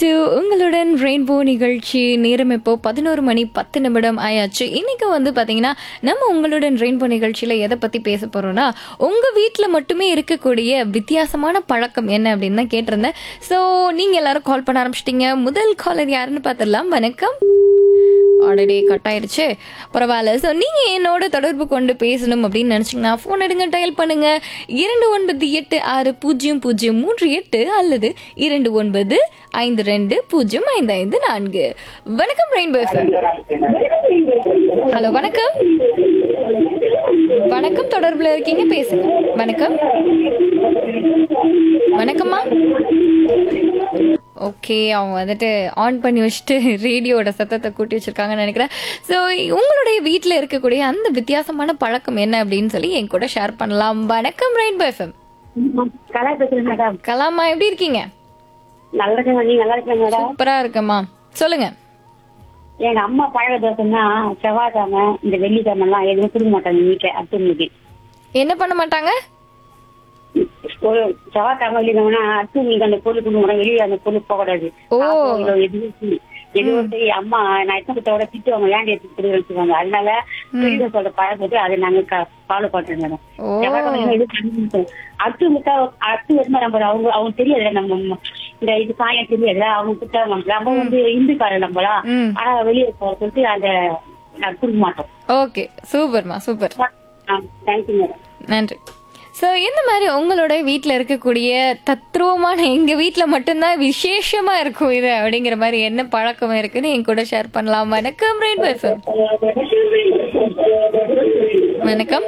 To உங்களுடன் rainbow நிகழ்ச்சி நேரம் இப்போ பதினோரு மணி பத்து நிமிடம் ஆயாச்சு இன்னைக்கு வந்து பாத்தீங்கன்னா நம்ம உங்களுடன் ரெயின்போ நிகழ்ச்சியில எதை பத்தி பேச போறோம்னா உங்க வீட்ல மட்டுமே இருக்கக்கூடிய வித்தியாசமான பழக்கம் என்ன அப்படின்னு தான் கேட்டிருந்தேன் ஸோ நீங்க எல்லாரும் கால் பண்ண ஆரம்பிச்சிட்டீங்க முதல் காலர் யாருன்னு பார்த்துடலாம் வணக்கம் ஆல்ரெடி கட் ஆயிருச்சு பரவாயில்ல ஸோ நீங்கள் என்னோட தொடர்பு கொண்டு பேசணும் அப்படின்னு நினச்சிங்கன்னா ஃபோன் எடுங்க டயல் பண்ணுங்க இரண்டு ஒன்பது எட்டு ஆறு பூஜ்ஜியம் பூஜ்ஜியம் மூன்று எட்டு அல்லது இரண்டு ஒன்பது ஐந்து ரெண்டு பூஜ்ஜியம் ஐந்து ஐந்து நான்கு வணக்கம் ரெயின்போ எஃப்எம் ஹலோ வணக்கம் வணக்கம் தொடர்புல இருக்கீங்க பேசுங்க வணக்கம் வணக்கம்மா ஓகே அவங்க வந்துட்டு ஆன் பண்ணி வச்சுட்டு ரேடியோட சத்தத்தை கூட்டி வச்சிருக்காங்கன்னு நினைக்கிறேன் ஸோ உங்களுடைய வீட்டில் இருக்கக்கூடிய அந்த வித்தியாசமான பழக்கம் என்ன அப்படின்னு சொல்லி என் கூட ஷேர் பண்ணலாம் வணக்கம் ரெயின்போ எஃப்எம் கலா பேசுறேன் மேடம் கலாமா எப்படி இருக்கீங்க நல்லா இருக்கேன் நீ நல்லா இருக்கேன் மேடம் சூப்பரா இருக்கம்மா சொல்லுங்க எங்க அம்மா பழக தோசைன்னா செவ்வாய்க்கிழமை இந்த வெள்ளிக்கிழமை எல்லாம் எதுவுமே கொடுக்க மாட்டாங்க வீட்டுல அத்துமிக்கு என்ன பண்ண மாட்டாங்க ஒரு செவ்வாய்க்கிழமை வெள்ளிக்கிழமைனா அத்துமிக்கு அந்த பொருள் கொடுக்க மாட்டாங்க வெளியில அந்த பொருள் போகக்கூடாது ஓ. சாப்பாடுல எதுவும் சரி. எதுவும் சரி அம்மா நான் எத்தனை திட்டுவாங்க ஏன்டி எடுத்து கொடுக்க வச்சுக்கோங்க அதனால பெரிய சொல்ற பழக்கத்தை அதை நாங்க ஃபாலோ பண்றோம் மேடம் ஓ செவ்வாய்க்கிழமை எதுவும் பண்ண மாட்டோம். அத்து முட்டா அத்து வருமா நம்ம அவங்க அவங்க தெரியாது நம்ம இந்த இது காயம் தெரியாது அவங்க கிட்ட நம்ம நம்ம வந்து இந்துக்காரர் நம்மளா ம் ஆனா வெளியே போக சொல்லிட்டு அத நான் கொடுக்க மாட்டோம் ஓகே சூப்பர்மா சூப்பர் தேங்க்யூ மேடம் நன்றி ஸோ இந்த மாதிரி உங்களோட வீட்டில் இருக்கக்கூடிய தத்ரூபமான எங்கள் வீட்டில் மட்டும்தான் விசேஷமா இருக்கும் இது அப்படிங்கிற மாதிரி என்ன பழக்கம் இருக்குன்னு என் கூட ஷேர் பண்ணலாம் வணக்கம் ரெயின்போ எஃப்எம் வணக்கம்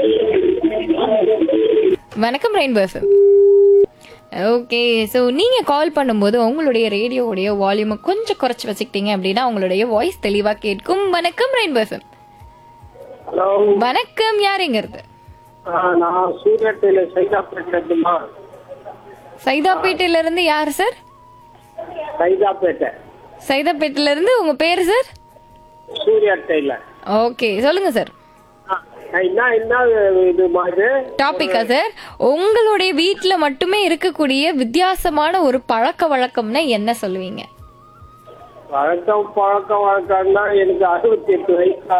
வணக்கம் ரெயின்போ எஃப்எம் ஓகே ஸோ நீங்கள் கால் பண்ணும்போது உங்களுடைய ரேடியோவுடைய வால்யூமை கொஞ்சம் குறைச்சி வச்சுக்கிட்டீங்க அப்படின்னா உங்களுடைய வாய்ஸ் தெளிவாக கேட்கும் வணக்கம் ரெயின்போ எஃப்எம் ஹலோ வணக்கம் யாருங்கிறது ஆ, நான் சூரியத்தில் சைதாப்பேட்டில் இருக்குமா சைதாப்பேட்டையில இருந்து யார் சார் சைதாப்பேட்டை சைதாப்பேட்டையில இருந்து உங்க பேர் சார் சூரியட்டையில் ஓகே சொல்லுங்க சார் என்ன என்ன இது மாதிரி டாபிக்கா சார் உங்களுடைய வீட்ல மட்டுமே இருக்கக்கூடிய வித்தியாசமான ஒரு பழக்க வழக்கம்னா என்ன சொல்லுவீங்க வழக்கம் பழக்கம் வழக்கம்னா எனக்கு அறுபத்தி எட்டு வயசு